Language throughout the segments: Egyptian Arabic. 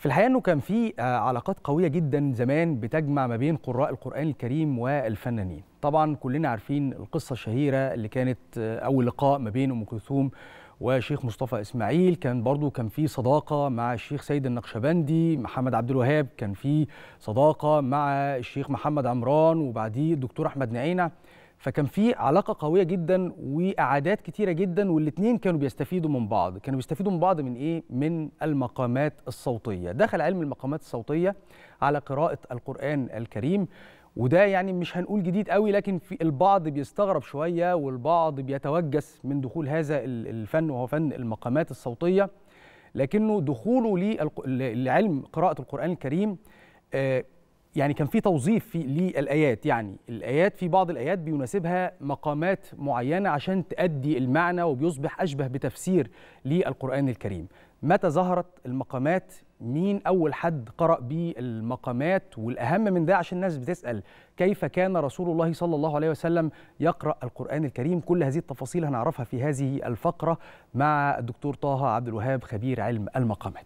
في الحقيقه انه كان في آه، علاقات قويه جدا زمان بتجمع ما بين قراء القران الكريم والفنانين طبعا كلنا عارفين القصه الشهيره اللي كانت آه، اول لقاء ما بين ام كلثوم وشيخ مصطفى اسماعيل كان برضو كان في صداقه مع الشيخ سيد النقشبندي محمد عبد الوهاب كان في صداقه مع الشيخ محمد عمران وبعديه الدكتور احمد نعينه فكان في علاقه قويه جدا واعادات كتيره جدا والاثنين كانوا بيستفيدوا من بعض كانوا بيستفيدوا من بعض من ايه من المقامات الصوتيه دخل علم المقامات الصوتيه على قراءه القران الكريم وده يعني مش هنقول جديد قوي لكن في البعض بيستغرب شويه والبعض بيتوجس من دخول هذا ال- الفن وهو فن المقامات الصوتيه لكنه دخوله للق- لعلم قراءه القران الكريم آه، يعني كان في توظيف في للايات يعني الايات في بعض الايات بيناسبها مقامات معينه عشان تؤدي المعنى وبيصبح اشبه بتفسير للقران الكريم متى ظهرت المقامات مين اول حد قرأ بالمقامات والاهم من ده عشان الناس بتسال كيف كان رسول الله صلى الله عليه وسلم يقرأ القرآن الكريم كل هذه التفاصيل هنعرفها في هذه الفقرة مع الدكتور طه عبد الوهاب خبير علم المقامات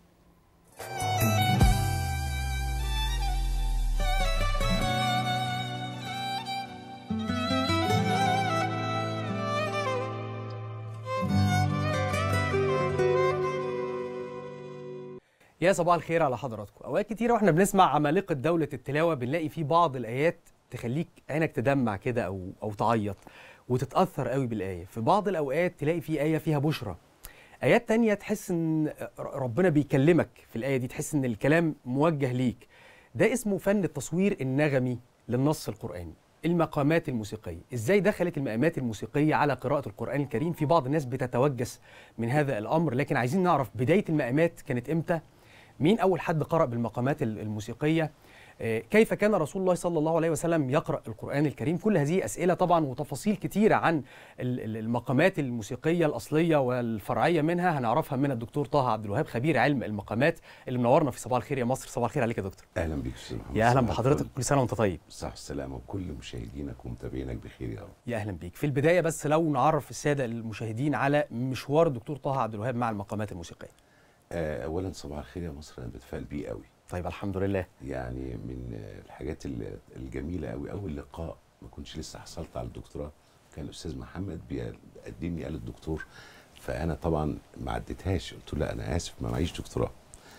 يا صباح الخير على حضراتكم اوقات كتيره واحنا بنسمع عمالقه دوله التلاوه بنلاقي في بعض الايات تخليك عينك تدمع كده او او تعيط وتتاثر قوي بالايه في بعض الاوقات تلاقي في ايه فيها بشرى ايات تانية تحس ان ربنا بيكلمك في الايه دي تحس ان الكلام موجه ليك ده اسمه فن التصوير النغمي للنص القراني المقامات الموسيقيه ازاي دخلت المقامات الموسيقيه على قراءه القران الكريم في بعض الناس بتتوجس من هذا الامر لكن عايزين نعرف بدايه المقامات كانت امتى مين أول حد قرأ بالمقامات ال- الموسيقية آه، كيف كان رسول الله صلى الله عليه وسلم يقرأ القرآن الكريم كل هذه أسئلة طبعا وتفاصيل كتيرة عن ال- ال- المقامات الموسيقية الأصلية والفرعية منها هنعرفها من الدكتور طه عبد الوهاب خبير علم المقامات اللي منورنا في صباح الخير يا مصر صباح الخير عليك يا دكتور اهلا بيك يا استاذ محمد يا أهلا صباح بحضرتك الفل. كل سنة وأنت طيب صح السلامه وكل مشاهدينك ومتابعينك بخير يا رب يا أهلا بيك في البداية بس لو نعرف السادة المشاهدين على مشوار الدكتور طه عبد الوهاب مع المقامات الموسيقية آه اولا صباح الخير يا مصر انا بتفائل بيه قوي طيب الحمد لله يعني من آه، الحاجات ال- الجميله قوي اول لقاء ما كنتش لسه حصلت على الدكتوراه كان الاستاذ محمد بيقدمني قال الدكتور فانا طبعا ما عديتهاش قلت له لا انا اسف ما معيش دكتوراه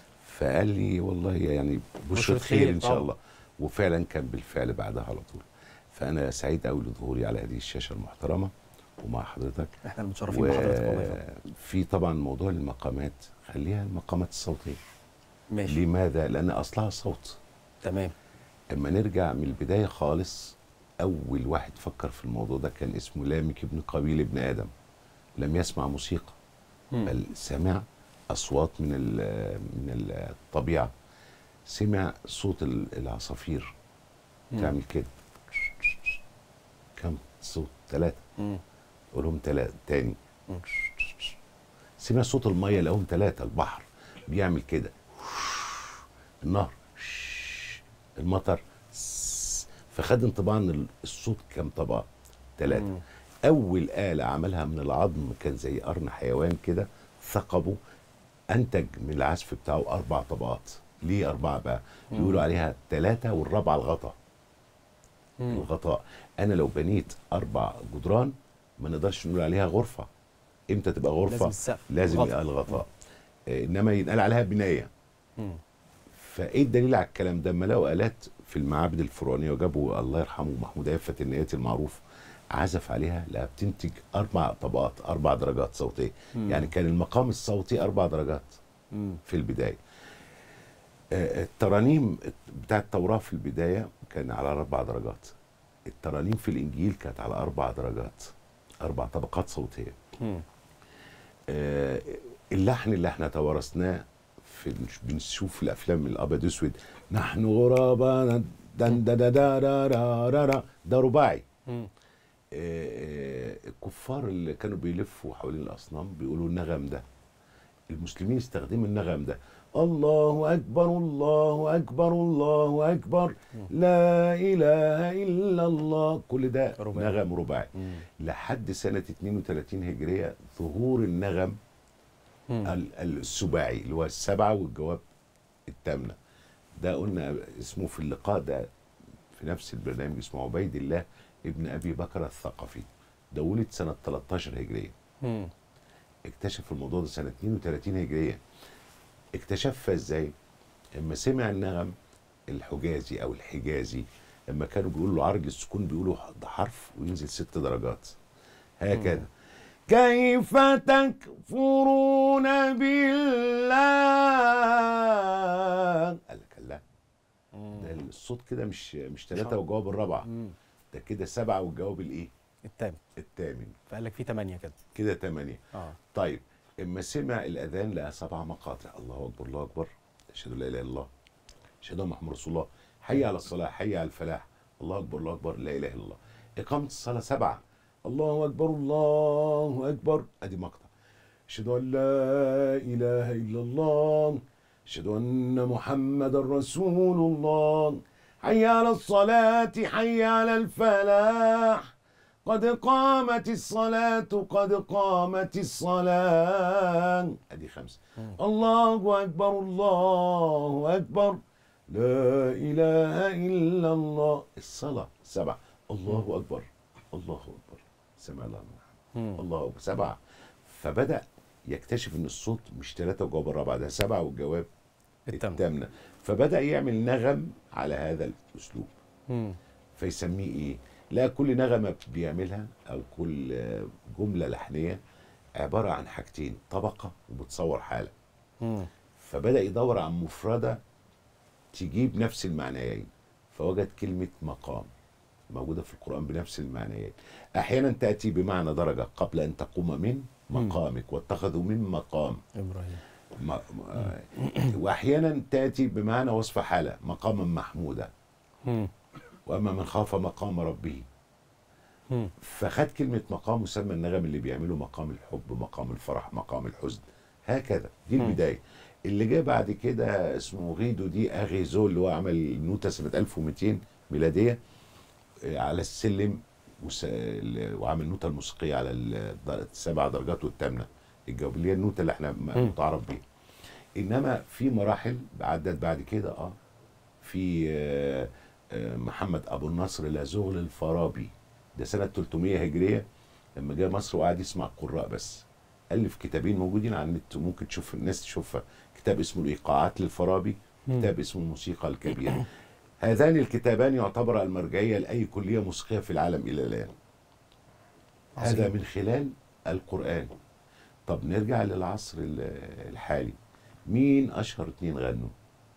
فقال لي والله يعني بشرة بشرة خير خير ان شاء طبعا. الله وفعلا كان بالفعل بعدها على طول فانا سعيد قوي لظهوري على هذه الشاشه المحترمه ومع حضرتك احنا المتشرفين بحضرتك والله يا فندم. وفي طبعا موضوع المقامات خليها المقامات الصوتيه ماشي لماذا لان اصلها صوت تمام اما نرجع من البدايه خالص اول واحد فكر في الموضوع ده كان اسمه لامك ابن قابيل ابن ادم لم يسمع موسيقى مم. بل سمع اصوات من ال- من الطبيعه سمع صوت ال- العصافير مم. تعمل كده كم صوت ثلاثه مم. قولهم ثلاثه تاني مم. سمع صوت الميه لقاهم ثلاثه البحر بيعمل كده النهر المطر فخد انطباع ان الصوت كام طبقه ثلاثه مم. اول اله عملها من العظم كان زي قرن حيوان كده ثقبه انتج من العزف بتاعه اربع طبقات ليه اربعه بقى يقولوا عليها ثلاثه والرابعه الغطا مم. الغطاء انا لو بنيت اربع جدران ما نقدرش نقول عليها غرفه امتى تبقى غرفه لازم السقف لازم غطا. يبقى الغطاء آه، انما ينقال عليها بنايه مم. فايه الدليل على الكلام ده؟ اما لقوا الات في المعابد الفرعونيه وجابوا الله يرحمه محمود عفت النياتي المعروف عزف عليها لا بتنتج اربع طبقات اربع درجات صوتيه مم. يعني كان المقام الصوتي اربع درجات مم. في البدايه آه، الترانيم بتاعت التوراه في البدايه كان على اربع درجات الترانيم في الانجيل كانت على اربع درجات اربع طبقات صوتيه مم. آه، اللحن اللي احنا توارثناه في بنشوف في الافلام الابيض اسود نحن غرابا دن دا دا دا دا دا دا دا ده رباعي مم. آه، الكفار اللي كانوا بيلفوا حوالين الاصنام بيقولوا النغم ده المسلمين استخدموا النغم ده الله اكبر الله اكبر الله اكبر لا اله الا الله كل ده رباعي. نغم رباعي مم. لحد سنه 32 هجريه ظهور النغم مم. ال- السباعي اللي هو السبعه والجواب التامنه ده قلنا اسمه في اللقاء ده في نفس البرنامج اسمه عبيد الله ابن ابي بكر الثقفي ده ولد سنه 13 هجريه مم. اكتشف الموضوع ده سنه 32 هجريه اكتشفها ازاي؟ اما سمع النغم الحجازي او الحجازي لما كانوا بيقولوا له عرج السكون بيقولوا ده حرف وينزل ست درجات هكذا كيف تكفرون بالله قال لك لا ده الصوت كده مش مش ثلاثة شرط. والجواب الرابعة مم. ده كده سبعة والجواب الايه؟ التام الثامن فقال لك في ثمانية كده كده ثمانية اه طيب اما سمع الاذان لقى سبع مقاطع الله اكبر الله اكبر اشهد ان لا اله الا الله اشهد ان محمد رسول الله حي على الصلاه حي على الفلاح الله اكبر الله اكبر لا اله الا الله اقامه الصلاه سبعه الله اكبر الله اكبر ادي مقطع اشهد ان لا اله الا الله اشهد ان محمدا رسول الله حي على الصلاه حي على الفلاح قد قامت الصلاة قد قامت الصلاة ادي خمسة الله أكبر الله أكبر لا إله إلا الله الصلاة سبعة الله أكبر الله أكبر سمع الله لمن حمده. مم. الله أكبر سبعة فبدأ يكتشف إن الصوت مش ثلاثة والجواب الرابعة ده سبعة والجواب التامنة. التامنة فبدأ يعمل نغم على هذا الأسلوب مم. فيسميه ايه؟ لا كل نغمه بيعملها او كل آه، جمله لحنيه عباره عن حاجتين طبقه وبتصور حاله مم. فبدا يدور عن مفرده تجيب نفس المعنيين فوجد كلمه مقام موجوده في القران بنفس المعنيين احيانا تاتي بمعنى درجه قبل ان تقوم من مقامك واتخذوا من مقام ابراهيم م... م... آه، واحيانا تاتي بمعنى وصف حاله مقاما محمودا مم. واما من خاف مقام ربه مم. فخد كلمة مقام وسمى النغم اللي بيعمله مقام الحب مقام الفرح مقام الحزن هكذا دي مم. البداية اللي جه بعد كده اسمه غيدو دي أغيزو اللي هو عمل نوتة سنة 1200 ميلادية آه، على السلم وس- ال- وعمل نوتة الموسيقية على ال- السبع درجات والثامنة الجواب اللي هي النوتة اللي احنا م- مم. متعارف بيها انما في مراحل عدت بعد كده اه في آه، آه، محمد ابو النصر لازغل الفارابي ده سنه 300 هجريه لما جه مصر وقعد يسمع قراء بس الف كتابين موجودين على النت ممكن تشوف الناس تشوفها كتاب اسمه الايقاعات للفارابي مم. كتاب اسمه الموسيقى الكبيره هذان الكتابان يعتبر المرجعيه لاي كليه موسيقيه في العالم الى الان هذا عظيم. من خلال القرآن طب نرجع للعصر ال- الحالي مين أشهر اتنين غنوا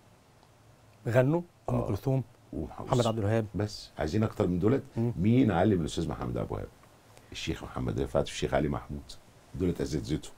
غنوا ام آه. كلثوم ومح- محمد عبد الوهاب بس عايزين أكتر من دولت مم. مين علم الأستاذ محمد أبو وهاب الشيخ محمد رفعت والشيخ علي محمود دولت أساتذته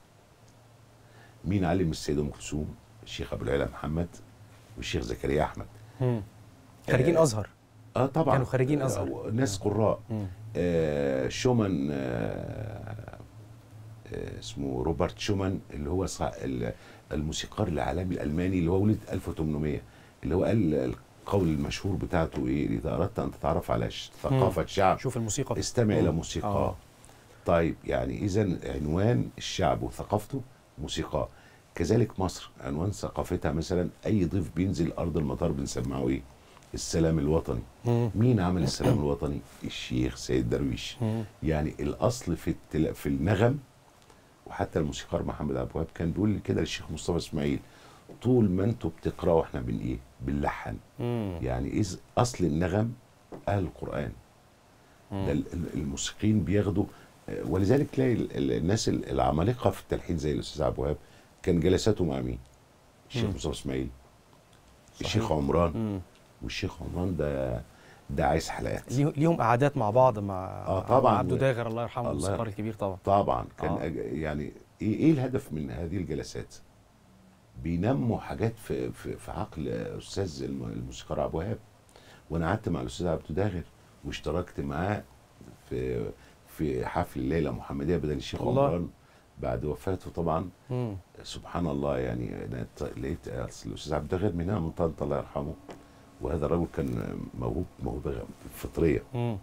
مين علم السيدة أم كلثوم الشيخ أبو العلا محمد والشيخ زكريا أحمد مم. خريجين آه. ازهر اه طبعا كانوا خريجين أزهر. آه، ناس قراء مم. آه شومان آه آه اسمه روبرت شومان اللي هو صع... ال- الموسيقار العالمي الالماني اللي هو ولد 1800 اللي هو قال القول المشهور بتاعته ايه اذا اردت ان تتعرف على ش- ثقافه شعب شوف الموسيقى استمع الى مم. موسيقاه آه. طيب يعني اذا عنوان الشعب وثقافته موسيقاه كذلك مصر عنوان ثقافتها مثلا اي ضيف بينزل ارض المطار بنسمعه ايه السلام الوطني مم. مين عمل السلام الوطني الشيخ سيد درويش مم. يعني الاصل في التلا... في النغم وحتى الموسيقار محمد عبد الوهاب كان بيقول كده للشيخ مصطفى اسماعيل طول ما انتوا بتقراوا احنا بن ايه بنلحن مم. يعني اذ اصل النغم اهل القران ده ال- ال- الموسيقيين بياخدوا آه، ولذلك تلاقي ال- ال- الناس ال- العمالقه في التلحين زي الاستاذ عبد الوهاب كان جلساته مع مين؟ الشيخ مم. مصطفى اسماعيل صحيح. الشيخ عمران مم. والشيخ عمران ده ده عايز حلقات ليه- ليهم قعدات مع بعض مع آه، طبعاً. مع عبده داغر الله يرحمه الله الموسيقار يرحمه. الكبير طبعا طبعا كان آه. أج... يعني ايه ايه الهدف من هذه الجلسات؟ بينموا حاجات في في, في عقل استاذ الم- الموسيقار عبد الوهاب وانا قعدت مع الاستاذ عبد داغر واشتركت معاه في في حفل الليله محمديه بدل الشيخ والله. عمران بعد وفاته طبعا مم. سبحان الله يعني انا ط- لقيت الاستاذ عبد الداغر من هنا من طنطا الله يرحمه وهذا الرجل كان موهوب موهبه فطريه مم.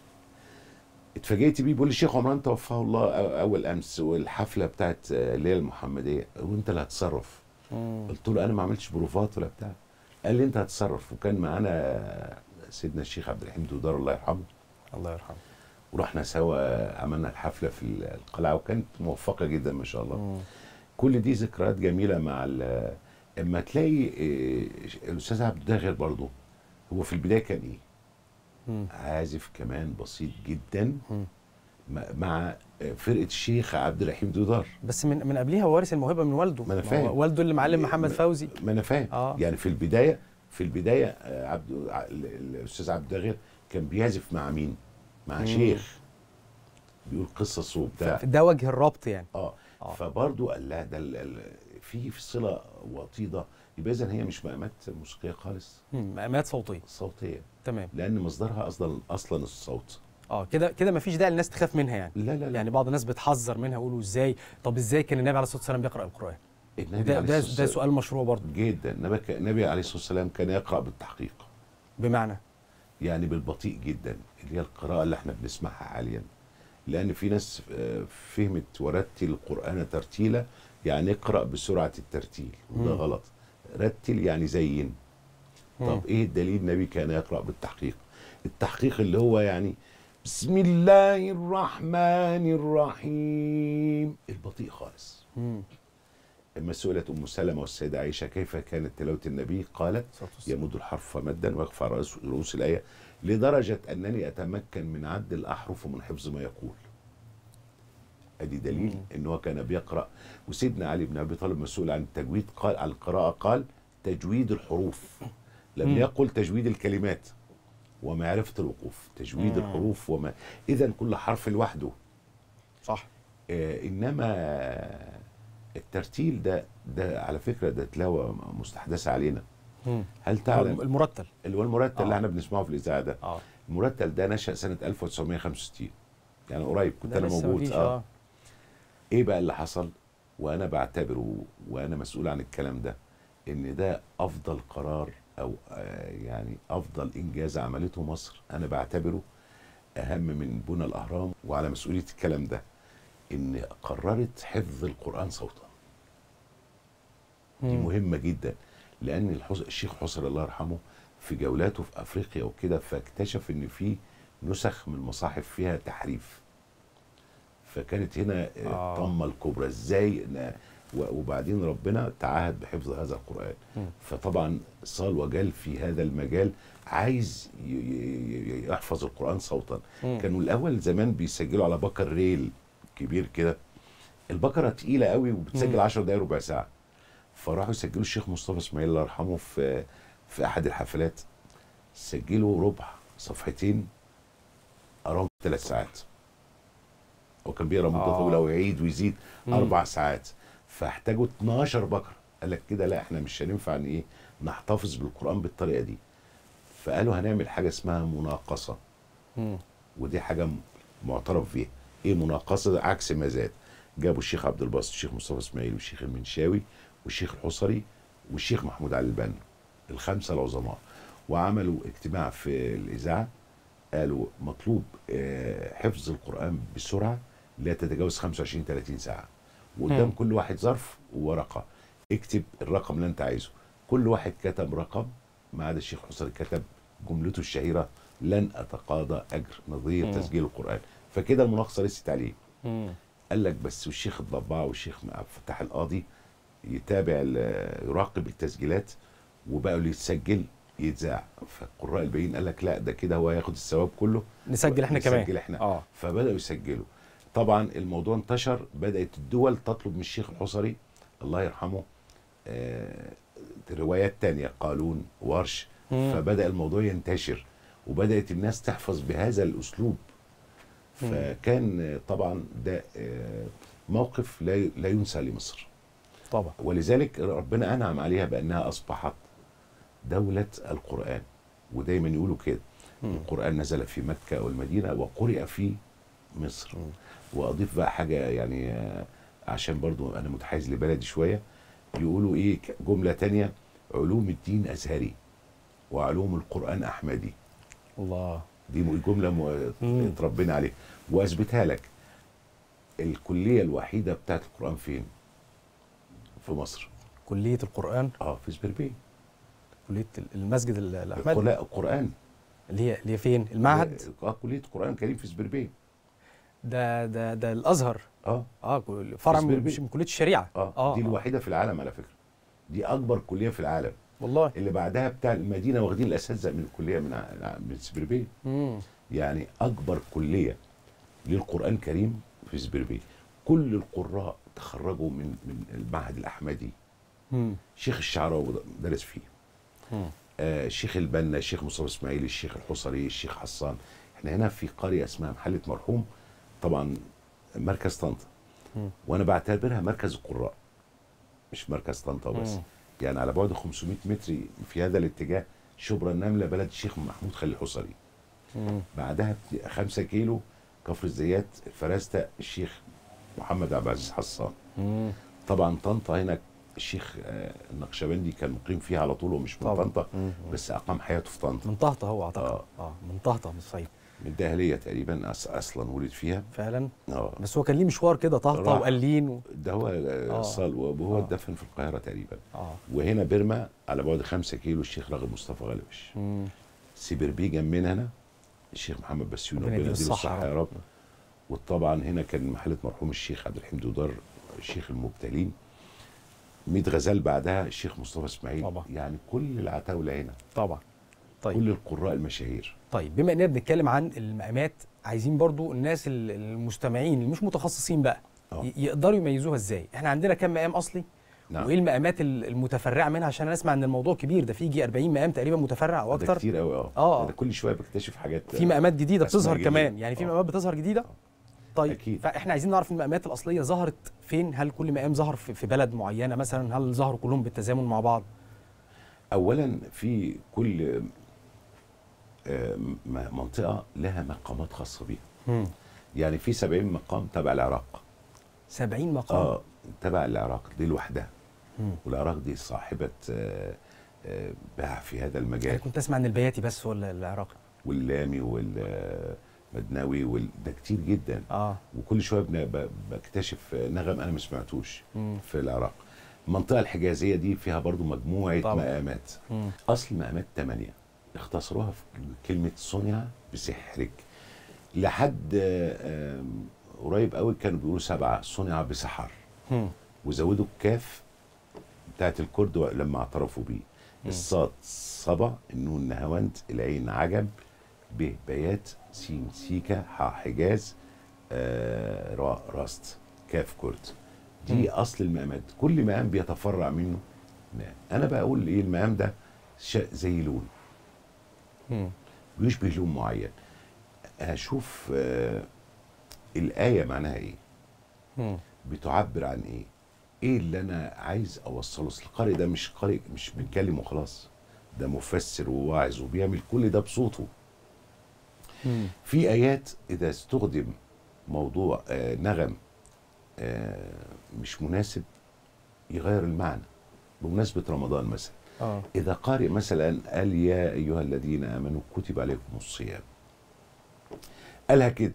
اتفاجئت بيه بيقول لي الشيخ عمران توفاه الله أ- اول امس والحفله بتاعت الليله المحمديه وانت اللي هتصرف قلت له انا ما عملتش بروفات ولا بتاع قال لي انت هتتصرف وكان معانا سيدنا الشيخ عبد الرحيم دودار الله يرحمه الله يرحمه ورحنا سوا عملنا الحفله في القلعه وكانت موفقه جدا ما شاء الله مم. كل دي ذكريات جميله مع ال- اما تلاقي إيه، الاستاذ عبد الداغر برضه هو في البدايه كان ايه؟ مم. عازف كمان بسيط جدا مم. م- مع فرقه الشيخ عبد الرحيم دودار بس من من قبلها وارث الموهبه من والده ما أنا هو فاهم. والده اللي معلم محمد ما- فوزي ما انا فاهم آه. يعني في البدايه في البدايه آه، عبد ع- ال- ال- الاستاذ عبد الداغر كان بيعزف مع مين؟ مع مم. شيخ بيقول قصص وبتاع ده وجه الربط يعني اه آه. فبرضه قال لها ده ال- ال- في في صله وطيده يبقى اذا هي مش مقامات موسيقيه خالص مم. مقامات صوتيه صوتيه تمام لان مصدرها اصلا اصلا الصوت اه كده كده مفيش داعي الناس تخاف منها يعني لا لا لا يعني بعض الناس بتحذر منها يقولوا ازاي طب ازاي كان النبي عليه الصلاه والسلام بيقرا القران النبي ده عليه ده, الصلاة ده والسلام- سؤال مشروع برضه جدا النبي ك- النبي عليه الصلاه والسلام كان يقرا بالتحقيق بمعنى يعني بالبطيء جدا اللي هي القراءه اللي احنا بنسمعها حاليا لان في ناس آه، فهمت ورتل القران ترتيلا يعني اقرا بسرعه الترتيل وده مم. غلط رتل يعني زين مم. طب ايه الدليل النبي كان يقرا بالتحقيق التحقيق اللي هو يعني بسم الله الرحمن الرحيم البطيء خالص مم. اما سئلت ام سلمه والسيده عائشه كيف كانت تلاوه النبي قالت الصلاة والسلام. يمد الحرف مدا ويرفع رأس رؤوس الآية لدرجة أنني أتمكن من عد الأحرف ومن حفظ ما يقول أدي دليل مم. أن هو كان بيقرأ وسيدنا علي بن أبي طالب مسؤول عن التجويد قال عن القراءة قال تجويد الحروف لم مم. يقل تجويد الكلمات ومعرفة الوقوف تجويد مم. الحروف وما إذا كل حرف لوحده صح آه إنما الترتيل ده ده على فكرة ده تلاوة مستحدثة علينا مم. هل تعلم المرتل اللي هو المرتل آه. اللي احنا بنسمعه في الاذاعه ده اه المرتل ده نشا سنه 1965 يعني قريب كنت ده انا لسه موجود مفيش، اه ايه بقى اللي حصل وانا بعتبره وانا مسؤول عن الكلام ده ان ده افضل قرار او آه يعني افضل انجاز عملته مصر انا بعتبره اهم من بنى الاهرام وعلى مسؤوليه الكلام ده ان قررت حفظ القران صوتا دي مم. مهمه جدا لان الحس... الشيخ حسن الله يرحمه في جولاته في افريقيا وكده فاكتشف ان في نسخ من المصاحف فيها تحريف فكانت هنا آه. آه. الطامه الكبرى ازاي ن- و- وبعدين ربنا تعهد بحفظ هذا القران مم. فطبعا صال وجال في هذا المجال عايز ي- ي- ي- يحفظ القران صوتا مم. كانوا الاول زمان بيسجلوا على بكر ريل كبير كده البكره تقيله قوي وبتسجل مم. 10 دقايق ربع ساعه فراحوا يسجلوا الشيخ مصطفى اسماعيل الله يرحمه في في احد الحفلات سجلوا ربع صفحتين قراهم ثلاث ساعات هو كان بيقرا مده آه. طويله ويعيد ويزيد مم. اربع ساعات فاحتاجوا 12 بكره قال لك كده لا احنا مش هينفع ان ايه نحتفظ بالقران بالطريقه دي فقالوا هنعمل حاجه اسمها مناقصه مم. ودي حاجه م- معترف بيها ايه مناقصه ده عكس ما زاد جابوا الشيخ عبد الباسط الشيخ مصطفى اسماعيل والشيخ المنشاوي والشيخ الحصري والشيخ محمود علي البنا الخمسه العظماء وعملوا اجتماع في الاذاعه قالوا مطلوب آه، حفظ القران بسرعه لا تتجاوز 25 30 ساعه وقدام مم. كل واحد ظرف وورقه اكتب الرقم اللي انت عايزه كل واحد كتب رقم ما عدا الشيخ حسن كتب جملته الشهيره لن اتقاضى اجر نظير مم. تسجيل القران فكده المناقصه ليست عليه مم. قال لك بس والشيخ الضباع والشيخ عبد الفتاح القاضي يتابع ال- يراقب التسجيلات وبقوا اللي يتسجل يتذاع فالقراء الباقيين قال لك لا ده كده هو هياخد الثواب كله نسجل احنا كمان نسجل احنا اه فبداوا يسجلوا طبعا الموضوع انتشر بدات الدول تطلب من الشيخ الحصري الله يرحمه آه روايات تانية قالون ورش مم. فبدا الموضوع ينتشر وبدات الناس تحفظ بهذا الاسلوب مم. فكان آه، طبعا ده آه، موقف لا لا ينسى لمصر طبعا ولذلك ربنا انعم عليها بانها اصبحت دوله القران ودايما يقولوا كده مم. القران نزل في مكه والمدينه وقرئ في مصر مم. واضيف بقى حاجه يعني آه، عشان برضو انا متحيز لبلدي شويه يقولوا ايه ك- جمله تانية علوم الدين ازهري وعلوم القران احمدي الله دي م- جمله م- مم. اتربينا عليها واثبتها لك الكليه الوحيده بتاعت القران فين في مصر كليه القران اه في سبيربي كليه المسجد ال- الاحمدي لا القران اللي هي اللي هي فين المعهد اه كليه القران الكريم في سبيربي ده ده ده الازهر اه اه كل- فرع من سبيربي. مش من كليه الشريعه اه دي الوحيده في العالم على فكره دي اكبر كليه في العالم والله اللي بعدها بتاع المدينه واخدين الاساتذه من الكليه من ع- من سبيربي امم يعني اكبر كليه للقران الكريم في سبيربي كل القراء تخرجوا من من المعهد الاحمدي امم شيخ الشعراوي درس فيه مم. آه الشيخ البنا الشيخ مصطفى اسماعيل الشيخ الحصري الشيخ حسان احنا هنا في قريه اسمها محله مرحوم طبعا مركز طنطا مم. وانا بعتبرها مركز القراء مش مركز طنطا بس مم. يعني على بعد 500 متر في هذا الاتجاه شبرا النمله بلد الشيخ محمود خليل الحصري مم. بعدها ب 5 كيلو كفر الزيات الفراسته الشيخ محمد عبد العزيز حسان مم. طبعا طنطا هنا الشيخ آه، النقشبندي كان مقيم فيها على طول ومش من طبعا. طنطا مم. بس اقام حياته في طنطا من طهطا هو اعتقد آه. اه من طهطا من الصعيد من الدهليه تقريبا أص- اصلا ولد فيها فعلا اه بس هو كان ليه مشوار كده طهطا راح. وقلين و... ده هو آه. آه. صال وهو آه. اتدفن في القاهره تقريبا اه وهنا بيرما على بعد 5 كيلو الشيخ راغب مصطفى غلبش مم. سيبربي جنبنا هنا الشيخ محمد بسيون ربنا ربنا يديله يديله الصحة الصحه يا يا رب وطبعا هنا كان محله مرحوم الشيخ عبد الحميد ودار الشيخ المبتلين 100 غزال بعدها الشيخ مصطفى اسماعيل طبعا. يعني كل العتاوله هنا طبعا طيب كل القراء المشاهير طيب بما اننا بنتكلم عن المقامات عايزين برضو الناس ال- المستمعين اللي مش متخصصين بقى آه. ي- يقدروا يميزوها ازاي احنا عندنا كام مقام اصلي نعم وايه المقامات ال- المتفرعه منها عشان انا اسمع ان الموضوع كبير ده في يجي 40 مقام تقريبا متفرع او ده اكتر كتير قوي اه آه. انا كل شويه بكتشف حاجات في مقامات جديده أسماء بتظهر جديدة. كمان يعني في آه. مقامات بتظهر جديده طيب أكيد. فاحنا عايزين نعرف المقامات الاصليه ظهرت فين هل كل مقام ظهر في في بلد معينه مثلا هل ظهروا كلهم بالتزامن مع بعض اولا في كل آه، م- منطقه لها مقامات خاصه بيها يعني في 70 مقام تبع العراق 70 مقام اه تبع العراق دي لوحدها مم. والعراق دي صاحبه آه، آه، باع في هذا انا المجال كنت اسمع ان البياتي بس ولا العراقي واللامي والمدناوي وال... ده كتير جدا اه وكل شويه بن- ب- بكتشف نغم انا ما سمعتوش مم. في العراق المنطقه الحجازيه دي فيها برضو مجموعه طبعا. مقامات مم. اصل المقامات ثمانيه اختصروها في كلمه صنع بسحرك لحد آه، آم، قريب قوي كانوا بيقولوا سبعه صنع بسحر مم. وزودوا الكاف بتاعت الكرد لما اعترفوا بيه الصاد صبا النون نهاوند العين عجب ب بيات سين سيكا ح حجاز آه را راست كاف كرد دي مم. اصل المقامات كل مقام بيتفرع منه مقام. انا بقول ايه المقام ده ش- زي لون مم. بيشبه لون معين اشوف آه الايه معناها ايه مم. بتعبر عن ايه ايه اللي انا عايز اوصله اصل القارئ ده مش قارئ مش بيتكلم وخلاص ده مفسر وواعظ وبيعمل كل ده بصوته مم. في ايات اذا استخدم موضوع آه نغم آه مش مناسب يغير المعنى بمناسبه رمضان مثلا اه اذا قارئ مثلا قال يا ايها الذين امنوا كتب عليكم الصيام قالها كده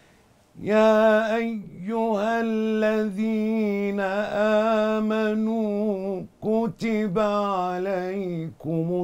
يا ايها الذين امنوا كتب عليكم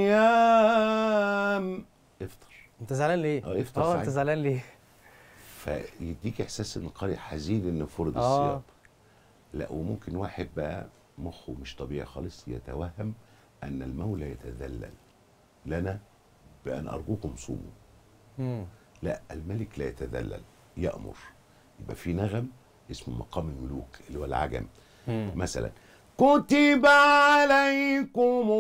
الصيام افطر انت زعلان ليه؟ اه افطر اه سعيد. انت زعلان ليه؟ فيديك احساس ان القارئ حزين ان فرض آه. الصيام لا وممكن واحد بقى مخه مش طبيعي خالص يتوهم ان المولى يتذلل لنا بان ارجوكم صوموا مم. لا الملك لا يتذلل يامر يبقى في نغم اسمه مقام الملوك اللي هو العجم مم. مثلا كتب عليكم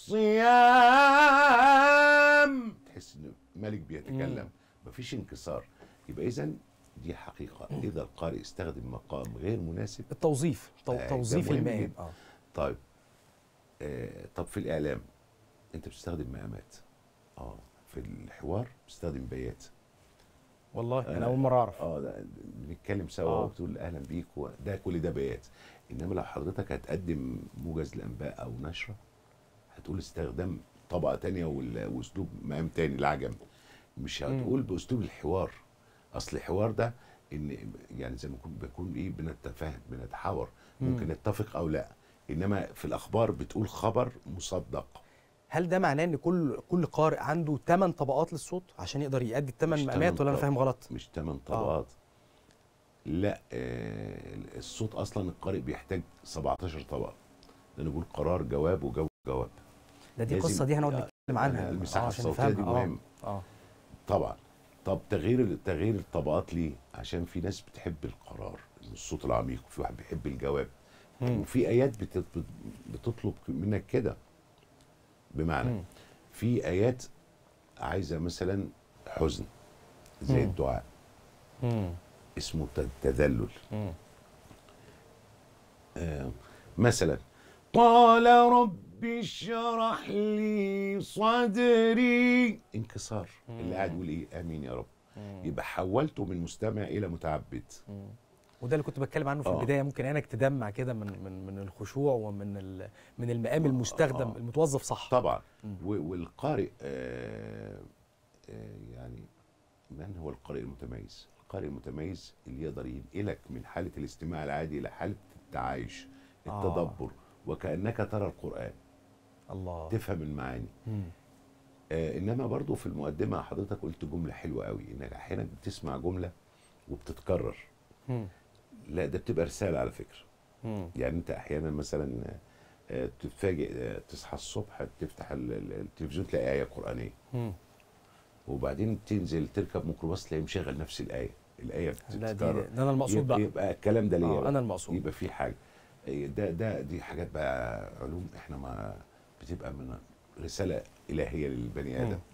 الصيام تحس ان الملك بيتكلم مفيش انكسار يبقى اذا دي حقيقه اذا القارئ استخدم مقام غير مناسب التوظيف تو- آه، ده توظيف مهم المقام جدا. اه طيب آه طب في الاعلام انت بتستخدم مقامات اه في الحوار بتستخدم بيات والله انا آه. اول مره اعرف اه ده بنتكلم سوا آه. وبتقول اهلا بيك و- ده كل ده بيات انما لو حضرتك هتقدم موجز الانباء او نشره هتقول استخدام طبقه تانية وال- واسلوب مقام تاني العجم مش هتقول باسلوب الحوار اصل الحوار ده ان يعني زي ما نكون بيكون ايه بنتفاهم بنتحاور ممكن مم. نتفق او لا انما في الاخبار بتقول خبر مصدق هل ده معناه ان كل كل قارئ عنده 8 طبقات للصوت عشان يقدر يؤدي الثمان مش مقامات تمن ولا انا طبق. فاهم غلط مش ثمان طبقات لا آه الصوت اصلا القارئ بيحتاج 17 طبقه لانه بيقول قرار جواب وجواب جواب ده دي لازم- القصه دي هنقعد آه، نتكلم عنها المساحه آه، عشان الصوتيه دي نفهمها. آه، مهمه اه طبعا طب تغيير تغيير الطبقات ليه؟ عشان في ناس بتحب القرار الصوت العميق وفي واحد بيحب الجواب مم. وفي ايات بت- بت- بتطلب منك كده بمعنى مم. في ايات عايزه مثلا حزن زي مم. الدعاء مم. اسمه ت- تذلل مم. آه مثلا قال رب اشرح لي صدري انكسار اللي قاعد يقول ايه امين يا رب مم. يبقى حولته من مستمع الى متعبد مم. وده اللي كنت بتكلم عنه في آه. البدايه ممكن عينك تدمع كده من من من الخشوع ومن ال- من المقام المستخدم آه. المتوظف صح طبعا مم. و- والقارئ آه آه يعني من هو القارئ المتميز القارئ المتميز اللي يقدر ينقلك من حاله الاستماع العادي الى حاله التعايش آه. التدبر وكانك ترى القران الله تفهم المعاني مم. آه انما برضو في المقدمه حضرتك قلت جمله حلوه قوي انك احيانا بتسمع جمله وبتتكرر مم. لا ده بتبقى رساله على فكره مم. يعني انت احيانا مثلا آه، تتفاجئ آه، تصحى الصبح تفتح ال- ال- التلفزيون تلاقي ايه قرانيه مم. وبعدين تنزل تركب ميكروباص تلاقي مشغل نفس الايه الايه لا دي بتتكرر ده انا المقصود يبقى, بقى يبقى الكلام ده ليه آه بقى؟ انا المقصود يبقى في حاجه إيه ده ده دي حاجات بقى علوم احنا ما بتبقى من رساله الهيه للبني ادم مم.